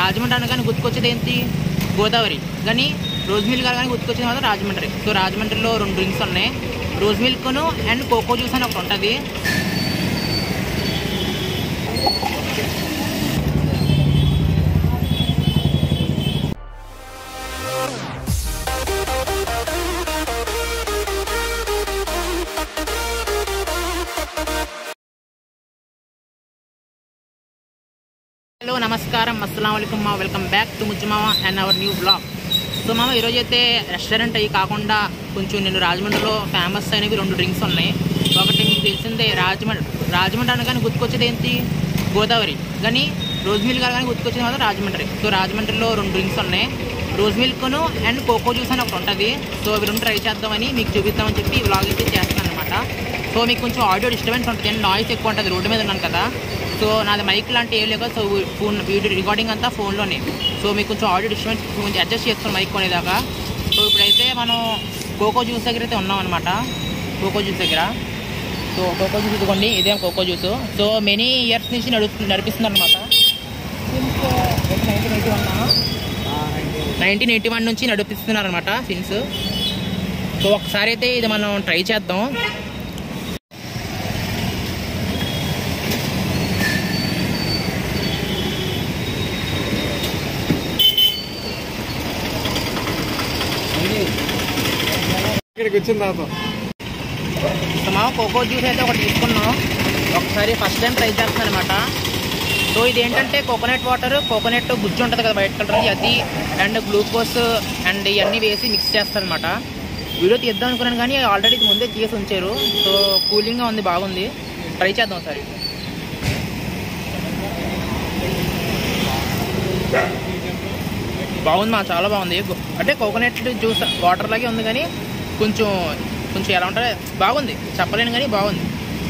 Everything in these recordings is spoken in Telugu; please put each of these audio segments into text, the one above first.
రాజమండ్రి అనగానే గుర్తుకొచ్చేది ఏంటి గోదావరి కానీ రోజ్ మిల్క్ అనగానే గుర్తుకొచ్చేది మాత్రం రాజమండ్రి సో రాజమండ్రిలో రెండు డ్రింక్స్ ఉన్నాయి రోజ్ మిల్క్ను అండ్ కోకో జ్యూస్ అని ఒకటి ఉంటుంది హలో నమస్కారం అస్సలం అయికం మా వెల్కమ్ బ్యాక్ టు ముజ్జమామ and our new blog so మామ ఈరోజు అయితే రెస్టారెంట్ అవి కాకుండా కొంచెం నేను రాజమండ్రిలో ఫేమస్ అయినవి రెండు డ్రింక్స్ ఉన్నాయి ఒకటి మీకు తెలిసిందే రాజమండ్రి రాజమండ్రి అనగానే గుర్తుకొచ్చేది ఏంటి గోదావరి కానీ రోజ్ మిల్క్ అనగానే గుర్తుకొచ్చేది మాత్రం రాజమండ్రి సో రాజమండ్రిలో రెండు డ్రింక్స్ ఉన్నాయి రోజ్ మిల్క్ను అండ్ కోకో జ్యూస్ అని ఒకటి ఉంటుంది సో అవి రెండు ట్రై చేద్దామని మీకు చూపిద్దామని చెప్పి వ్లాగ్ అయితే చేస్తాను అనమాట సో మీకు కొంచెం ఆడియో డిస్టర్బెన్స్ ఉంటుంది నాయిస్ ఎక్కువ ఉంటుంది రోడ్డు మీద ఉన్నాను కదా సో నాది మైక్ లాంటి ఏం లేక సో ఫోన్ వీడియో రికార్డింగ్ అంతా ఫోన్లోనే సో మీకు కొంచెం ఆడియో డిస్టర్బెన్స్ కొంచెం అడ్జస్ట్ చేస్తాం మైక్ కొనేదాకా సో ఇప్పుడైతే మనం కోకో జ్యూస్ దగ్గర అయితే ఉన్నాం అనమాట కోకో జ్యూస్ దగ్గర సో కోకో జ్యూస్ ఇదిగోండి ఇదే coco juice so many years నుంచి నడుపు నడిపిస్తుంది అనమాట నైన్టీన్ ఎయిటీ వన్ నుంచి నడిపిస్తున్నారు అనమాట సిన్స్ సో ఒకసారి అయితే ఇది మనం ట్రై చేద్దాం ఇక్కడికి వచ్చిన తర్వాత సో మనం కోకో జ్యూస్ అయితే ఒకటి తీసుకున్నాం ఒకసారి ఫస్ట్ టైం ట్రై చేస్తున్నాను అనమాట సో ఇది ఏంటంటే కోకోనట్ వాటర్ కోకోనట్ గుజ్జు ఉంటుంది కదా వైట్ కలర్ అది అండ్ గ్లూకోజ్ అండ్ ఇవన్నీ వేసి మిక్స్ చేస్తారనమాట వీడియో తీద్దాం అనుకున్నాను కానీ ఆల్రెడీ ఇది ముందే తీసి ఉంచారు సో కూలింగ్గా ఉంది బాగుంది ట్రై చేద్దాం ఒకసారి బాగుంది మా చాలా బాగుంది గు- అంటే కోకోనట్ జ్యూస్ వాటర్ లాగే ఉంది కానీ కొంచెం కొంచెం ఎలా ఉంటుంది బాగుంది చెప్పలేను కానీ బాగుంది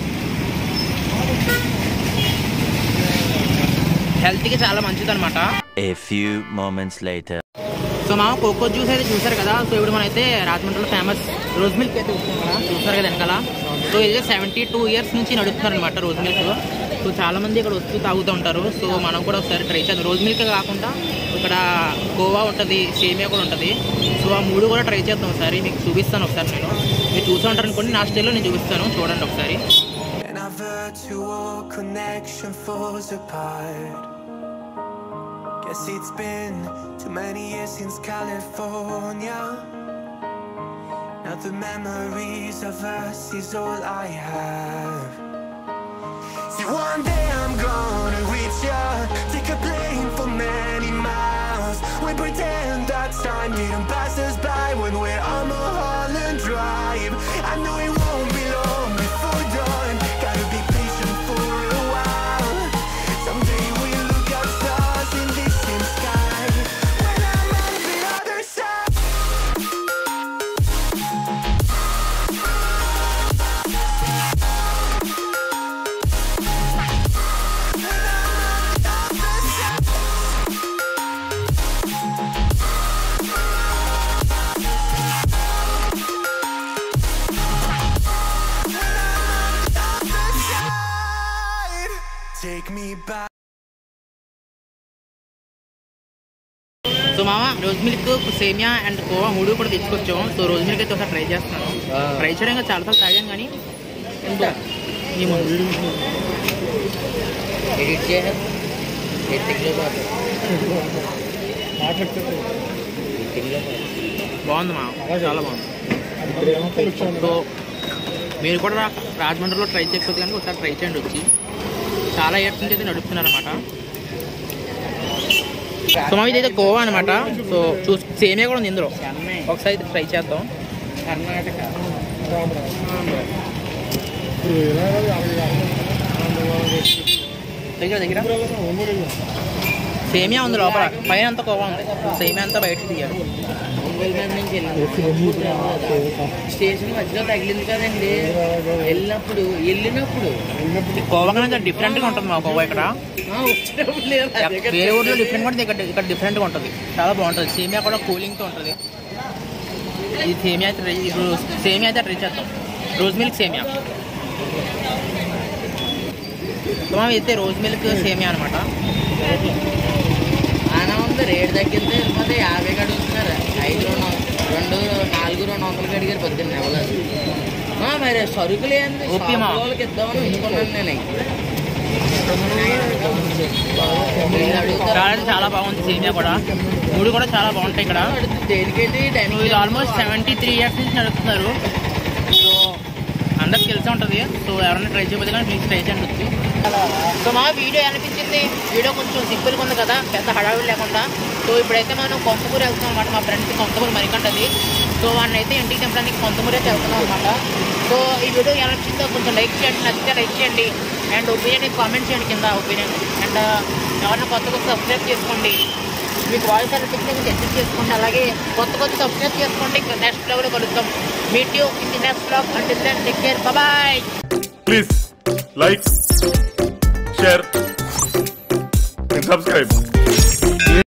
హెల్త్కి చాలా మంచిది అనమాట A few moments later. So మా కోకో జ్యూస్ అయితే చూసారు కదా సో ఇప్పుడు మనం అయితే రాజమండ్రిలో ఫేమస్ రోజ్ మిల్క్ అయితే చూస్తాం కదా చూస్తారు కదా వెనకాల సో ఇది సెవెంటీ టూ ఇయర్స్ నుంచి నడుపుతున్నారు అనమాట రోజ్ మిల్క్ సో చాలా మంది ఇక్కడ వస్తూ తాగుతూ ఉంటారు సో మనం కూడా ఒకసారి ట్రై చేద్దాం రోజ్ మిల్క్ కాకుండా ఇక్కడ కోవా ఉంటుంది సేమియా కూడా ఉంటుంది సో ఆ మూడు కూడా ట్రై చేద్దాం ఒకసారి మీకు చూపిస్తాను ఒకసారి నేను మీరు చూసే ఉంటారు అనుకోండి నా స్టైల్లో నేను చూపిస్తాను చూడండి ఒకసారి And our virtual connection falls apart. Guess it's been too many years since California. Now the memories of us is all I have. See, one day I'm gonna reach ya, take a plane for many miles. We pretend that time didn't pass us by when we're on Mulholland Drive. I know it won't be long before dawn. Gotta be patient for a while. Someday we'll look at stars in this same sky. When I'm on the other side. Take me back. So మామ రోజ్ మిల్క్ సేమియా అండ్ కోవా మూడు కూడా తెచ్చుకొచ్చాం సో రోజ్ మిల్క్ అయితే ఒకసారి ట్రై చేస్తున్నాను ట్రై చేయడం ఇంకా చాలా సార్లు తాగాను కానీ ఎందుకో ఈ ముందు బాగుంది మా చాలా బాగుంది సో మీరు కూడా రా- రాజమండ్రిలో ట్రై చేయకపోతే కనుక ఒకసారి ట్రై చేయండి వచ్చి చాలా ఇయర్స్ నుంచి అయితే నడుపుతున్నారు అనమాట సో మా ఇదైతే గోవా అనమాట సో చూసి సేమే కూడా ఉంది ఇందులో ఒకసారి ఇది ట్రై చేద్దాం కర్ణాటక దగ్గర దగ్గర సేమియా ఉంది లోపల పైన అంతా కోవా ఉంది సేమియా అంతా బయట తీయాలి స్టేషన్ మధ్యలో తగిలింది కదండి వెళ్ళినప్పుడు వెళ్ళినప్పుడు కోవా కన్నా డిఫరెంట్గా ఉంటుంది మా కోవా ఇక్కడ ఆ, వచ్చినప్పుడు లేదు అదే కదా. వేరే ఊర్లో డిఫరెంట్ ఉంటుంది ఇక్కడ ఇక్కడ డిఫరెంట్గా ఉంటుంది చాలా బాగుంటుంది సేమియా కూడా కూలింగ్తో ఉంటుంది ఇది సేమియా అయితే ట్రై- ఇప్పుడు సేమియా అయితే ట్రై చేద్దాం రోజ్ మిల్క్ సేమియా సో మనం అయితే రోజ్ మిల్క్ సేమియా అనమాట ఆనా తగ్గింది రేట్ తగ్గింది వెళ్ళిపోతే యాభైకి అడుగుతున్నారు ఐదు రెండు రెండు నాలుగు రెండు వందలకి అడిగారు పొద్దున్న ఇవ్వలేదు ఆ, మరి సరుకులు ఏంది ఓకే మా. షాప్ వాళ్ళకి ఇద్దామని అనుకున్నాను నేను వీళ్ళు అడుగుతారు. చాలా చాలా బాగుంది సేమియా కూడా మూడు కూడా చాలా బాగుంటాయి ఇక్కడ అడుగుతుంది, దేనికేంటి సో డైనింగ్ ఇది ఆల్మోస్ట్ సెవెంటీ త్రీ ఇయర్స్ నుంచి నడుపుతున్నారు సో అందరికి తెలిసే ఉంటుంది సో ఎవరైనా ట్రై చేయబోతే కానీ ప్లీజ్ ట్రై చేయండి వచ్చి సో మా వీడియో అనిపించింది వీడియో కొంచెం సింపుల్గా ఉంది కదా పెద్ద హడావిడి లేకుండా సో ఇప్పుడైతే మనం కొంతమూరు వెళ్తున్నాం అనమాట మా ఫ్రెండ్స్ కొంతమూరు మరికంటది సో వాడిని అయితే ఇంటికి తెంపడానికి కొంతమూరు అయితే వెళ్తున్నాం అనమాట సో ఈ వీడియో ఎలా నచ్చిందో కొంచెం లైక్ చేయండి నచ్చితే లైక్ చేయండి అండ్ ఒపీనియన్ కామెంట్ చేయండి కింద ఒపీనియన్ అండ్ ఎవరైనా కొత్తగా సబ్స్క్రైబ్ చేసుకోండి మీకు వాయిస్ అనిపించింది మీకు ఎడ్జిట్ చేసుకోండి అలాగే కొత్త కొత్త సబ్స్క్రైబ్ చేసుకోండి నెక్స్ట్ బ్లాగ్లో కలుద్దాం meet you in the next blog until then take care bye Please like, share, and subscribe.